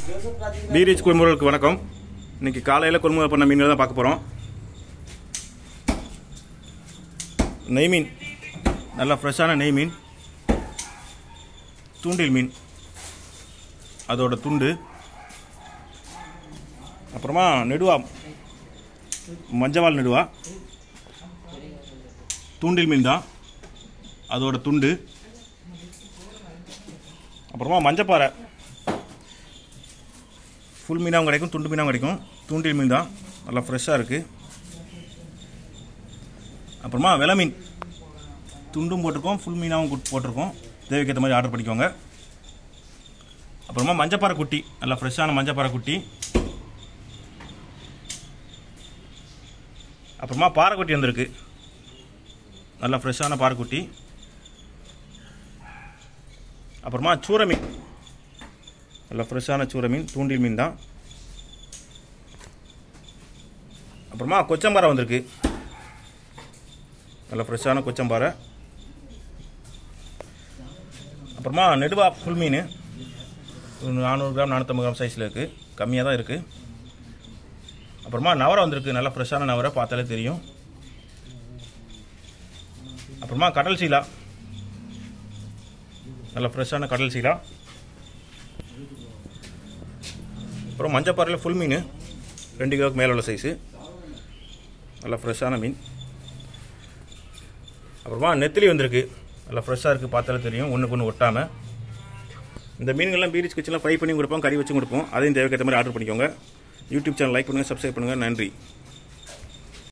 பீரீச் கொள்முதலுக்கு வணக்கம் இன்னைக்கு காலையில் கொள்முதல் பண்ண மீன்கள் தான் பார்க்க போகிறோம் நெய் மீன் நல்லா ஃப்ரெஷ்ஷான நெய் மீன் தூண்டில் மீன் அதோட துண்டு அப்புறமா நெடுவா மஞ்சவால் நெடுவா தூண்டில் மீன் தான் அதோட துண்டு அப்புறமா மஞ்சப்பாறை ஃபுல் மீனாகவும் கிடைக்கும் துண்டு மீனாகவும் கிடைக்கும் தூண்டில் மீன் தான் நல்லா ஃப்ரெஷ்ஷாக இருக்குது அப்புறமா வெலை மீன் துண்டும் போட்டிருக்கோம் ஃபுல் மீனாகவும் குட்- போட்டிருக்கோம் தேவைக்கு ஏற்ற மாதிரி ஆர்டர் பண்ணிக்கோங்க அப்புறமா மஞ்சப்பாறை குட்டி நல்லா ஃப்ரெஷ்ஷான மஞ்சப்பாறை குட்டி அப்புறமா பாறைக்குட்டி வந்திருக்கு நல்லா ஃப்ரெஷ்ஷான பாறைக்குட்டி அப்புறமா சூரை மீன் நல்லா ஃப்ரெஷ்ஷான சூரை மீன் தூண்டில் மீன் தான் அப்புறமா கொச்சம்பாறை வந்திருக்கு நல்லா ஃப்ரெஷ்ஷான கொச்சம்பாறை அப்புறமா நெடுவா ஃபுல் மீன் ஒரு நானூறு கிராம் நானூற்றம்பது கிராம் சைஸில் இருக்குது கம்மியாக தான் இருக்குது அப்புறமா நவரை வந்திருக்கு நல்லா ஃப்ரெஷ்ஷான நவரை பார்த்தாலே தெரியும் அப்புறமா கடல் சீலா நல்ல ஃப்ரெஷ்ஷான கடல் சீலா அப்புறம் மஞ்சப்பாறையில் ஃபுல் மீன் ரெண்டு கிலோக்கு மேலே உள்ள சைஸு நல்லா ஃப்ரெஷ்ஷான மீன் அப்புறமா நெத்திலி வந்திருக்கு நல்லா ஃப்ரெஷ்ஷாக இருக்குது பார்த்தாலே தெரியும் ஒன்றுக்கு ஒன்று ஒட்டாமல் இந்த மீன்கள்லாம் பீரிச் கிச்சனில் ஃப்ரை பண்ணி கொடுப்போம் கறி வச்சு கொடுப்போம் அதையும் தேவைக்கேற்ற மாதிரி ஆர்டர் பண்ணிக்கோங்க யூடியூப் சேனல் லைக் பண்ணுங்கள் சப்ஸ்கிரைப் பண்ணுங்கள் நன்றி